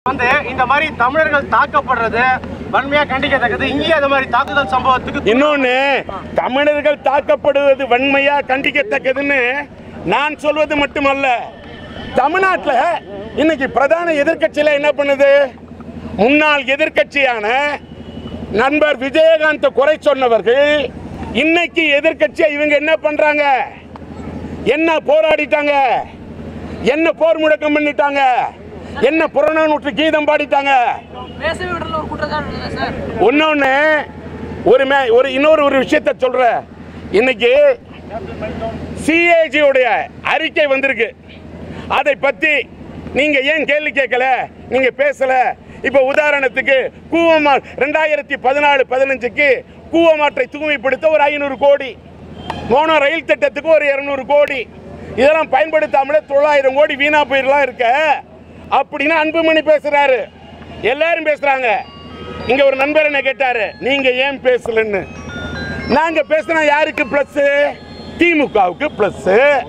வந்து இந்த மாதிரி தமிழர்கள் தாக்கப்படுறது வன்மையா கண்டிக்கத்தக்கது இங்கேயும் அந்த மாதிரி தாக்குதல் சம்பவத்துக்கு இன்னொன்னு தமிழர்கள் தாக்கப்படுவது வன்மையா கண்டிக்கத்தக்கதுன்னு நான் சொல்வது மட்டுமல்ல தமிழ்நாட்டில் இன்னைக்கு பிரதான எதிர்க்கட்சியில என்ன பண்ணுது முன்னாள் எதிர்க்கட்சியான நண்பர் விஜயகாந்த் குறை சொன்னவர்கள் இன்னைக்கு எதிர்க்கட்சியா இவங்க என்ன பண்றாங்க என்ன போராடிட்டாங்க என்ன போர் முழக்கம் பண்ணிட்டாங்க என்ன புறநானூற்று கீதம் பாடிட்டாங்க பேசவே விடல ஒரு குற்றச்சாட்டு இல்லை சார் இன்னொன்று ஒரு மே ஒரு இன்னொரு ஒரு விஷயத்த சொல்கிறேன் இன்னைக்கு சிஏஜியுடைய அறிக்கை வந்திருக்கு அதை பற்றி நீங்கள் ஏன் கேள்வி கேட்கல நீங்கள் பேசல இப்போ உதாரணத்துக்கு கூவமா ரெண்டாயிரத்தி பதினாலு பதினஞ்சுக்கு கூவமாற்றை தூய்மைப்படுத்த ஒரு ஐநூறு கோடி மோனோ ரயில் திட்டத்துக்கு ஒரு இரநூறு கோடி இதெல்லாம் பயன்படுத்தாமலே தொள்ளாயிரம் கோடி வீணா போயிடலாம் இருக்க அப்படின்னு அன்புமணி பேசுறாரு எல்லாரும் பேசுறாங்க இங்க ஒரு நண்பர் என்ன கேட்டாரு நீங்க ஏன் பேசலன்னு நாங்க பேசினா யாருக்கு பிளஸ் திமுகவுக்கு பிளஸ்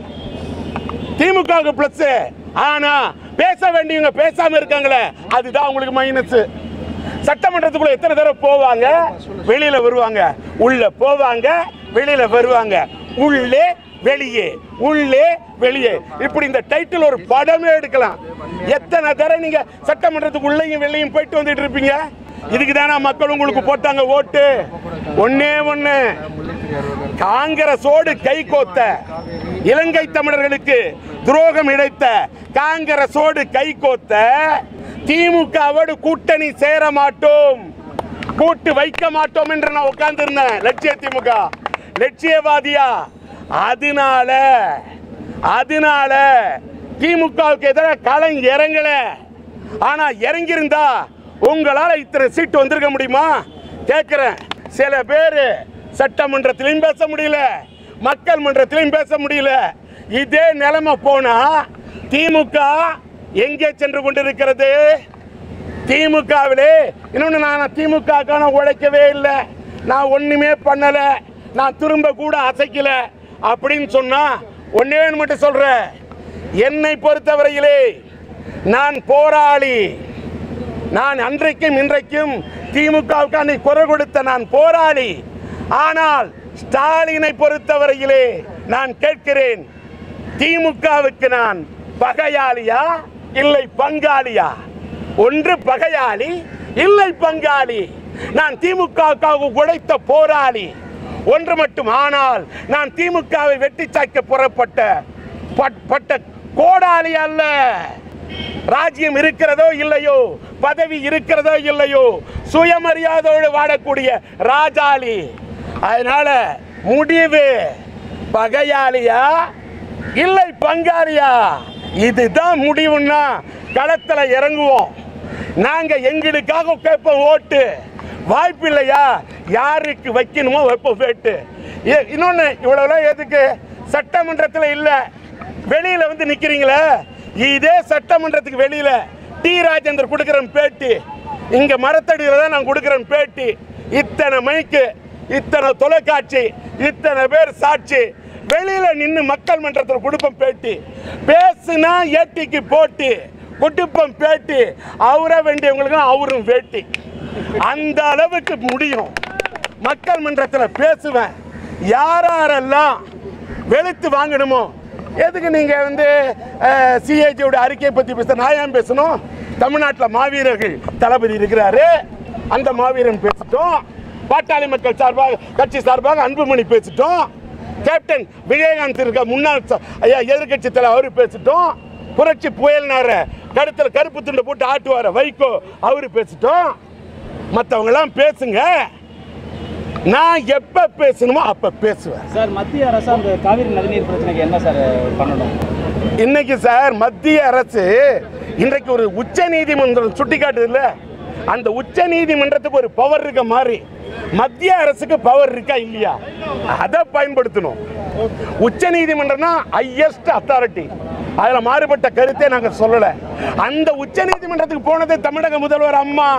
திமுகவுக்கு பிளஸ் ஆனா பேச வேண்டியவங்க பேசாம இருக்காங்களே அதுதான் உங்களுக்கு மைனஸ் சட்டமன்றத்துக்குள்ள எத்தனை தடவை போவாங்க வெளியில வருவாங்க உள்ள போவாங்க வெளியில வருவாங்க உள்ளே வெளியே உள்ளே வெளியே இப்படி இந்த டைட்டில் ஒரு படமே எடுக்கலாம் எத்தனை தடவை நீங்க சட்டமன்றத்துக்கு உள்ளேயும் வெளியும் போயிட்டு வந்துட்டு இருப்பீங்க இதுக்கு தானே மக்கள் உங்களுக்கு போட்டாங்க ஓட்டு ஒன்னே ஒண்ணு காங்கிரஸோடு கை கோத்த இலங்கை தமிழர்களுக்கு துரோகம் இழைத்த காங்கிரஸோடு கை கோத்த திமுகவோடு கூட்டணி சேர மாட்டோம் கூட்டு வைக்க மாட்டோம் என்று நான் உட்கார்ந்து இருந்தேன் லட்சிய திமுக லட்சியவாதியா அதனால அதனால திமுகவுக்கு எதிராக களம் இறங்கல ஆனா இறங்கியிருந்தா உங்களால இத்தனை சீட்டு வந்திருக்க முடியுமா கேட்கிறேன் சில பேர் சட்டமன்றத்திலையும் பேச முடியல மக்கள் மன்றத்திலையும் பேச முடியல இதே நிலைமை போனா திமுக எங்கே சென்று கொண்டிருக்கிறது திமுகவிலே இன்னொன்று நான் திமுகக்கான உழைக்கவே இல்லை நான் ஒண்ணுமே பண்ணல நான் திரும்ப கூட அசைக்கல அப்படின்னு சொன்னா ஒன்னே ஒன்று மட்டும் சொல்றேன் என்னை பொறுத்தவரையிலே நான் போராளி நான் அன்றைக்கும் இன்றைக்கும் திமுகவுக்கான குரல் கொடுத்த நான் போராளி ஆனால் ஸ்டாலினை பொறுத்தவரையிலே நான் கேட்கிறேன் திமுகவுக்கு நான் பகையாளியா இல்லை பங்காளியா ஒன்று பகையாளி இல்லை பங்காளி நான் திமுகவுக்காக உழைத்த போராளி ஒன்று மட்டும் ஆனால் நான் திமுகவை வெட்டி சாய்க்க புறப்பட்ட பட்- பட்ட கோடாளி அல்ல ராஜ்யம் இருக்கிறதோ இல்லையோ பதவி இருக்கிறதோ இல்லையோ சுயமரியாதையோடு வாழக்கூடிய ராஜாளி அதனால முடிவு பகையாளியா இல்லை பங்காளியா இதுதான் முடிவுன்னா களத்துல இறங்குவோம் நாங்க எங்களுக்காக கேட்போம் ஓட்டு வாய்ப்பு இல்லையா யாருக்கு வைக்கணுமோ வைப்போம் வேட்டு ஏ- இன்னொன்னு இவ்வளவுலாம் எதுக்கு சட்டமன்றத்தில் இல்ல வெளியில வந்து நிக்கிறீங்களே இதே சட்டமன்றத்துக்கு வெளியில டி ராஜேந்தர் கொடுக்கிற பேட்டி இங்க மரத்தடியில தான் நான் கொடுக்கிறேன் பேட்டி இத்தனை மைக்கு இத்தனை தொலைக்காட்சி இத்தனை பேர் சாட்சி வெளியில நின்னு மக்கள் மன்றத்தில் கொடுப்போம் பேட்டி பேசுனா ஏட்டிக்கு போட்டி கொடுப்போம் பேட்டி அவர வேண்டியவங்களுக்கு அவரும் வேட்டி அந்த அளவுக்கு முடியும் மக்கள் மன்றத்தில் பேசுவேன் யார் யாரெல்லாம் வெளுத்து வாங்கணுமோ எதுக்கு நீங்க வந்து சிஏஜியோட அறிக்கையை பத்தி பேச நான் ஏன் பேசணும் தமிழ்நாட்டில் மாவீரர்கள் தளபதி இருக்கிறாரு அந்த மாவீரன் பேசிட்டோம் பாட்டாளி மக்கள் சார்பாக கட்சி சார்பாக அன்புமணி பேசிட்டோம் கேப்டன் விஜயகாந்த் இருக்க முன்னாள் ச- ஐயா எதிர்கட்சி தலைவர் அவரு பேசிட்டோம் புரட்சி புயல்னார கருத்துல கருப்பு துண்டை போட்டு ஆட்டுவார வைகோ அவரு பேசிட்டோம் மற்றவங்கெல்லாம் பேசுங்க நான் எப்ப பேசணுமோ அப்ப பேசுவேன் சார் மத்திய அரசு அந்த காவிரி நதிநீர் பிரச்சனைக்கு என்ன சார் பண்ணணும் இன்னைக்கு சார் மத்திய அரசு இன்றைக்கு ஒரு உச்ச நீதிமன்றம் சுட்டிக்காட்டுது இல்ல அந்த உச்ச நீதிமன்றத்துக்கு ஒரு பவர் இருக்க மாதிரி மத்திய அரசுக்கு பவர் இருக்கா இல்லையா அதை பயன்படுத்தணும் உச்ச நீதிமன்றம்னா ஹையஸ்ட் அத்தாரிட்டி அதுல மாறுபட்ட கருத்தே நாங்க சொல்லல அந்த உச்ச நீதிமன்றத்துக்கு போனது தமிழக முதல்வர் அம்மா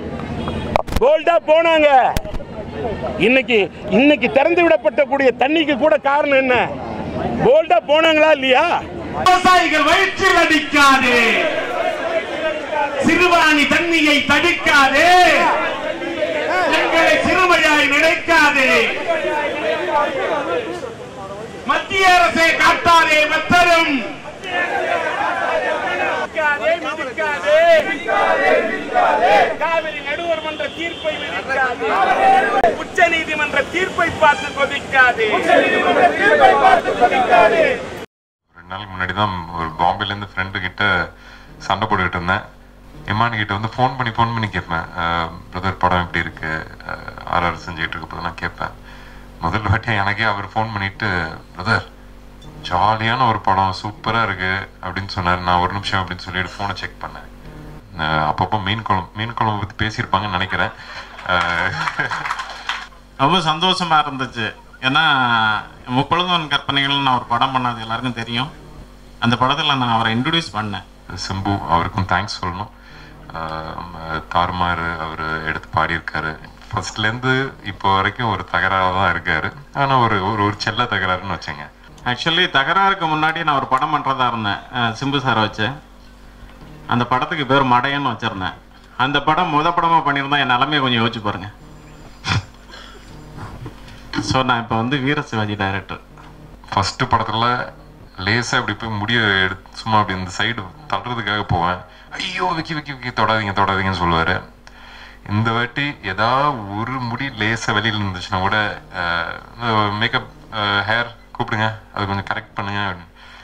போல்டா போனாங்க இன்னைக்கு இன்னைக்கு திறந்து விடப்பட்ட கூடிய தண்ணிக்கு கூட காரணம் என்ன போல்டா போனாங்களா இல்லையா விவசாயிகள் வயிற்றில் அடிக்காது சிறுவாணி தண்ணியை தடுக்காதே எங்களை சிறுமையாய் நினைக்காதே மத்திய அரசை காட்டாதே மத்தரும் மிதிக்காதே, மிதிக்காதே. காவிரி நடுவர் மன்ற தீர்ப்பை மிதிக்காதே உச்ச நீதிமன்ற தீர்ப்பை பார்த்து கொதிக்காதே ரெண்டு நாளைக்கு முன்னாடி தான் ஒரு பாம்பேலேருந்து ஃப்ரெண்டு கிட்ட சண்டை போட்டுக்கிட்டு இருந்தேன் இமான் கிட்ட வந்து ஃபோன் பண்ணி ஃபோன் பண்ணி கேட்பேன் பிரதர் படம் எப்படி இருக்கு ஆர்ஆர் செஞ்சுக்கிட்டு இருக்க போது நான் கேட்பேன் முதல் வாட்டியாக எனக்கே அவர் ஃபோன் பண்ணிட்டு பிரதர் ஜாலியான ஒரு படம் சூப்பராக இருக்கு அப்படின்னு சொன்னார் நான் ஒரு நிமிஷம் அப்படின்னு சொல்லிட்டு ஃபோனை செக் பண்ணேன் அஹ் அப்பப்போ மீன் குழம்பு மீன் குழம்பு பற்றி பேசியிருப்பாங்கன்னு நினைக்கிறேன் அஹ் ரொம்ப சந்தோஷமா இருந்துச்சு ஏன்னா முப்பொழுதும் கற்பனைகள் நான் ஒரு படம் பண்ணது எல்லாருக்கும் தெரியும் அந்த படத்தில் நான் அவரை இன்ட்ரடியூஸ் பண்ணேன் சிம்பு அவருக்கும் தேங்க்ஸ் சொல்லணும் ஆஹ் தாறுமாறு அவர் எடுத்து பாடியிருக்காரு ஃபர்ஸ்ட்லேருந்து இப்போ வரைக்கும் ஒரு தகராறு தான் இருக்காரு ஆனால் ஒரு ஒரு ஒரு செல்ல தகராறுன்னு வச்சுங்க ஆக்சுவலி தகராறுக்கு முன்னாடி நான் ஒரு படம் பண்ணுறதா இருந்தேன் அஹ் சிம்பு சாரை வச்சு அந்த படத்துக்கு பேர் மடையன்னு வச்சுருந்தேன் அந்த படம் முத படமாக பண்ணியிருந்தா என் நிலமையை கொஞ்சம் யோசிச்சு பாருங்க ஸோ நான் இப்போ வந்து வீர சிவாஜி டைரக்டர் ஃபர்ஸ்ட் படத்தில் லேசாக இப்படி போய் முடிய எடுத்து சும்மா அப்படி இந்த சைடு தள்ளுறதுக்காக போவேன் ஐயோ விக்கி விக்கி விக்கி தொடாதீங்க தொடாதீங்கன்னு சொல்லுவார் இந்த வாட்டி ஏதாவது ஒரு முடி லேசாக வெளியில் இருந்துச்சுன்னா கூட மேக்கப் ஹேர் கூப்பிடுங்க அதை கொஞ்சம் கரெக்ட் பண்ணுங்க அப்படின்னு